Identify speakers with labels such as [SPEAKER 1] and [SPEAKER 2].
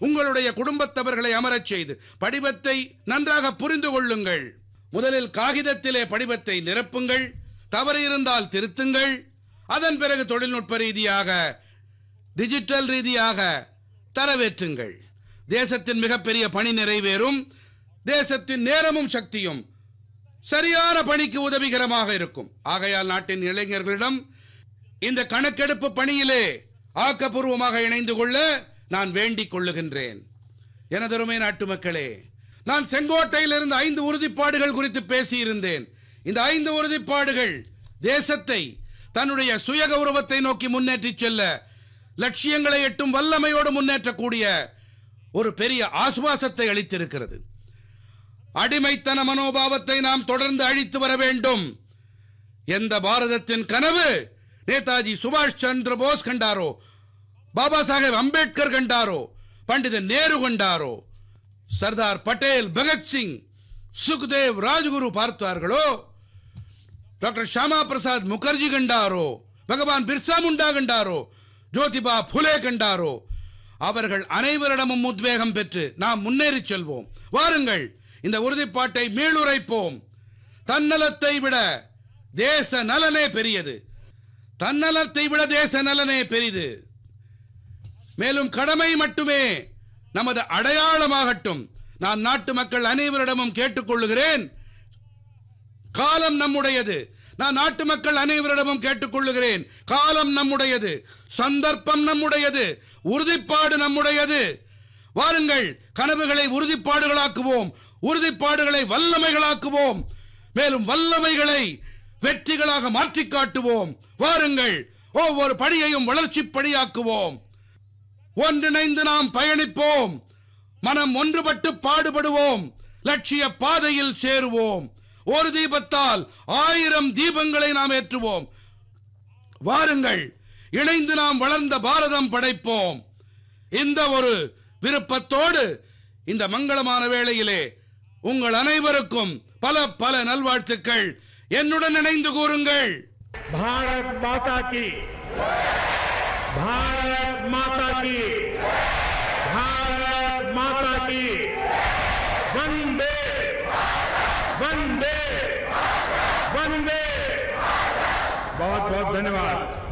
[SPEAKER 1] உங்களுடைய குடும்பத்தவர்களை அமரச் செய்து படிவத்தை நன்றாக புரிந்து கொள்ளுங்கள் முதலில் காகிதத்திலே படிவத்தை நிரப்புங்கள் தவறு இருந்தால் திருத்துங்கள் அதன் பிறகு தொழில்நுட்ப ரீதியாக டிஜிட்டல் ரீதியாக தரவேற்றுங்கள் தேசத்தின் மிகப்பெரிய பணி நிறைவேறும் தேசத்தின் நேரமும் சக்தியும் சரியான பணிக்கு உதவிகரமாக இருக்கும் ஆகையால் நாட்டின் இளைஞர்களிடம் இந்த கணக்கெடுப்பு பணியிலே ஆக்கப்பூர்வமாக இணைந்து கொள்ள நான் வேண்டிக் கொள்ளுகின்றேன் எனதருமை நாட்டு மக்களே நான் செங்கோட்டையிலிருந்து ஐந்து உறுதிப்பாடுகள் குறித்து பேசியிருந்தேன் இந்த ஐந்து உறுதிப்பாடுகள் தேசத்தை தன்னுடைய சுய கௌரவத்தை நோக்கி முன்னேற்றிச் செல்ல லட்சியங்களை எட்டும் வல்லமையோடு முன்னேற்றக்கூடிய ஒரு பெரிய ஆசுவாசத்தை அளித்திருக்கிறது அடிமைத்தன மனோபாவத்தை நாம் தொடர்ந்து அழித்து வர வேண்டும் எந்த பாரதத்தின் கனவு நேதாஜி சுபாஷ் சந்திர போஸ் கண்டாரோ பாபா சாஹேப் அம்பேத்கர் கண்டாரோ பண்டிதன் நேரு கண்டாரோ சர்தார் பட்டேல் பகத்சிங் சுக்தேவ் ராஜ்குரு பார்த்தார்களோ டாக்டர் ஷாமா பிரசாத் முகர்ஜி கண்டாரோ பகவான் பிர்சா முண்டா கண்டாரோ ஜோதிபா புலே கண்டாரோ அவர்கள் அனைவரிடமும் உத்வேகம் பெற்று நாம் முன்னேறி செல்வோம் வாருங்கள் இந்த உறுதிப்பாட்டை மீளுரைப்போம் தன்னலத்தை விட தேச நலனே பெரியது தன்னலத்தை விட தேச நலனே பெரிது மேலும் கடமை மட்டுமே நமது அடையாளமாகட்டும் நான் நாட்டு மக்கள் அனைவரிடமும் கேட்டுக்கொள்ளுகிறேன் காலம் நம்முடையது நான் நாட்டு மக்கள் அனைவரிடமும் கேட்டுக்கொள்ளுகிறேன் காலம் நம்முடையது சந்தர்ப்பம் நம்முடையது உறுதிப்பாடு நம்முடையது வாருங்கள் கனவுகளை உறுதிப்பாடுகளாக்குவோம் உறுதிப்பாடுகளை வல்லமைகளாக்குவோம் மேலும் வல்லமைகளை வெற்றிகளாக மாற்றிக் காட்டுவோம் வாருங்கள் ஒவ்வொரு படியையும் வளர்ச்சி படியாக்குவோம் ஒன்றிணைந்து நாம் பயணிப்போம் மனம் ஒன்றுபட்டு பாடுபடுவோம் லட்சிய பாதையில் சேருவோம் ஒரு தீபத்தால் ஆயிரம் தீபங்களை நாம் ஏற்றுவோம் வாருங்கள் இணைந்து நாம் வளர்ந்த பாரதம் படைப்போம் இந்த ஒரு விருப்பத்தோடு இந்த மங்களமான வேளையிலே உங்கள் அனைவருக்கும் பல பல நல்வாழ்த்துக்கள் என்னுடன் இணைந்து கூறுங்கள்
[SPEAKER 2] भारत माता की भारत माता की भारत माता की वंदे वंदे वंदे बहुत बहुत धन्यवाद